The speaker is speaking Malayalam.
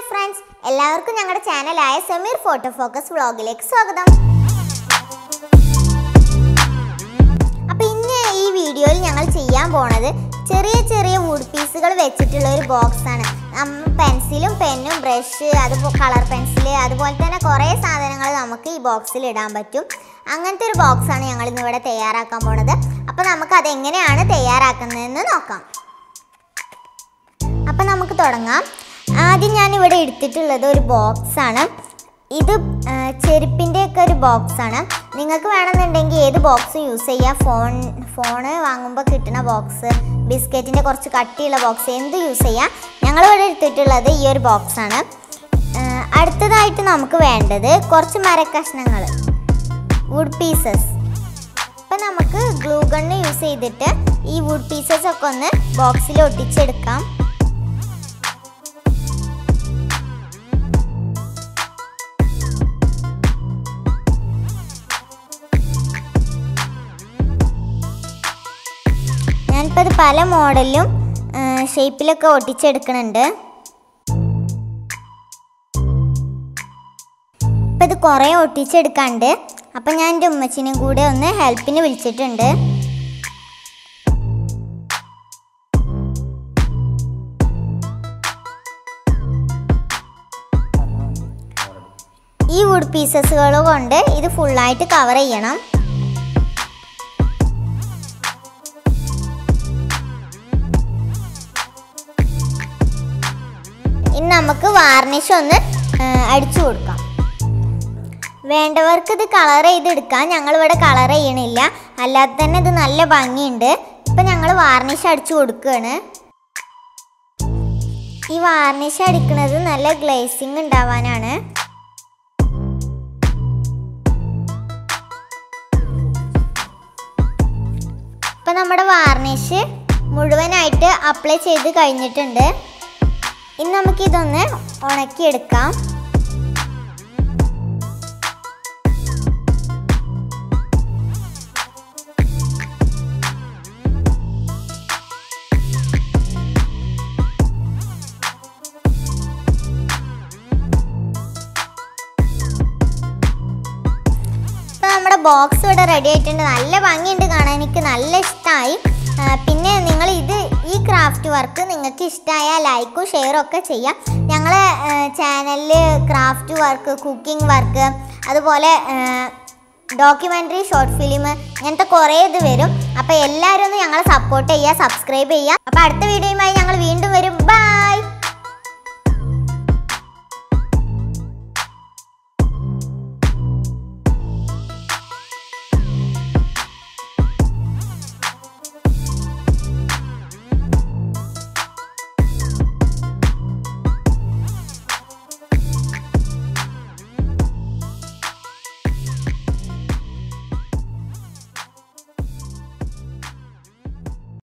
ഫ്രണ്ട്സ് എല്ലാവർക്കും ഞങ്ങളുടെ ചാനലായ സമീർ ഫോട്ടോ ഫോക്കസ് വ്ളോഗിലേക്ക് സ്വാഗതം അപ്പൊ ഇന്ന് ഈ വീഡിയോയിൽ ഞങ്ങൾ ചെയ്യാൻ പോണത് ചെറിയ ചെറിയ വുഡ് പീസുകൾ വെച്ചിട്ടുള്ള ഒരു ബോക്സ് ആണ് പെൻസിലും പെന്നും ബ്രഷ് അതുപോലെ കളർ പെൻസിൽ അതുപോലെ തന്നെ കുറേ സാധനങ്ങൾ നമുക്ക് ഈ ബോക്സിൽ ഇടാൻ പറ്റും അങ്ങനത്തെ ഒരു ബോക്സ് ആണ് ഞങ്ങൾ ഇന്ന് ഇവിടെ തയ്യാറാക്കാൻ പോണത് അപ്പോൾ നമുക്ക് അതെങ്ങനെയാണ് തയ്യാറാക്കുന്നതെന്ന് നോക്കാം അപ്പം നമുക്ക് തുടങ്ങാം ആദ്യം ഞാൻ ഇവിടെ എടുത്തിട്ടുള്ളത് ഒരു ബോക്സ് ആണ് ഇത് ആ, ചെരുപ്പിൻ്റെ ഒക്കെ ഒരു ബോക്സ് ആണ് നിങ്ങൾക്ക് വേണമെന്നുണ്ടെങ്കിൽ ഏത് ബോക്സും യൂസ് ചെയ്യാം ഫോൺ ഫോണ് വാങ്ങുമ്പോൾ കിട്ടുന്ന ബോക്സ് ബിസ്ക്കറ്റിൻ്റെ കുറച്ച് കട്ടിയുള്ള ബോക്സ് എന്ത് യൂസ് ചെയ്യാം ഞങ്ങളിവിടെ എടുത്തിട്ടുള്ളത് ഈ ഒരു ബോക്സ് ആണ് ആ, അടുത്തതായിട്ട് നമുക്ക് വേണ്ടത് കുറച്ച് മരക്കഷ്ണങ്ങൾ വുഡ് പീസസ് അപ്പം നമുക്ക് ഗ്ലൂ ഗണ്ണ് യൂസ് ചെയ്തിട്ട് ഈ വുഡ് പീസസ് ഒക്കെ ഒന്ന് ബോക്സിൽ ഒട്ടിച്ചെടുക്കാം ഞാനിപ്പോൾ ഇത് പല മോഡലിലും ഷേപ്പിലൊക്കെ ഒട്ടിച്ചെടുക്കുന്നുണ്ട് ഇപ്പം ഇത് കുറേ ഒട്ടിച്ചെടുക്കാണ്ട് അപ്പം ഞാൻ എൻ്റെ ഉമ്മച്ചിനും കൂടെ ഒന്ന് ഹെൽപ്പിന് വിളിച്ചിട്ടുണ്ട് ഈ വുഡ് പീസസുകൾ കൊണ്ട് ഇത് ഫുള്ളായിട്ട് കവർ ചെയ്യണം ഇനി നമുക്ക് വാർണിഷ് ഒന്ന് ആ, അടിച്ചു കൊടുക്കാം വേണ്ടവർക്ക് ഇത് കളർ ചെയ്തെടുക്കാം ഞങ്ങളിവിടെ കളർ ചെയ്യണില്ല അല്ലാതെ തന്നെ ഇത് നല്ല ഭംഗിയുണ്ട് ഇപ്പം ഞങ്ങൾ വാർണിഷ് അടിച്ചു കൊടുക്കുകയാണ് ഈ വാർണിഷ് അടിക്കുന്നത് നല്ല ഗ്ലേസിങ് ഉണ്ടാവാനാണ് ഇപ്പം നമ്മുടെ വാർണിഷ് മുഴുവനായിട്ട് അപ്ലൈ ചെയ്ത് കഴിഞ്ഞിട്ടുണ്ട് ഇനി നമുക്കിതൊന്ന് ഉണക്കിയെടുക്കാം ഇപ്പൊ നമ്മുടെ ബോക്സ് ഇവിടെ റെഡി ആയിട്ടുണ്ട് നല്ല ഭംഗിയുണ്ട് കാണാൻ എനിക്ക് നല്ല ഇഷ്ടമായി പിന്നെ നിങ്ങൾ ഇത് ഈ ക്രാഫ്റ്റ് വർക്ക് നിങ്ങൾക്ക് ഇഷ്ടമായാൽ ലൈക്കും ഷെയറും ഒക്കെ ചെയ്യാം ഞങ്ങളെ ചാനലിൽ ക്രാഫ്റ്റ് വർക്ക് കുക്കിംഗ് വർക്ക് അതുപോലെ ഡോക്യുമെൻ്ററി ഷോർട്ട് ഫിലിം ഇങ്ങനത്തെ കുറേ ഇത് വരും അപ്പോൾ എല്ലാവരും ഒന്ന് ഞങ്ങളെ സപ്പോർട്ട് ചെയ്യുക സബ്സ്ക്രൈബ് ചെയ്യുക അപ്പോൾ അടുത്ത വീഡിയോയുമായി ഞങ്ങൾ വീണ്ടും വരും ബൈ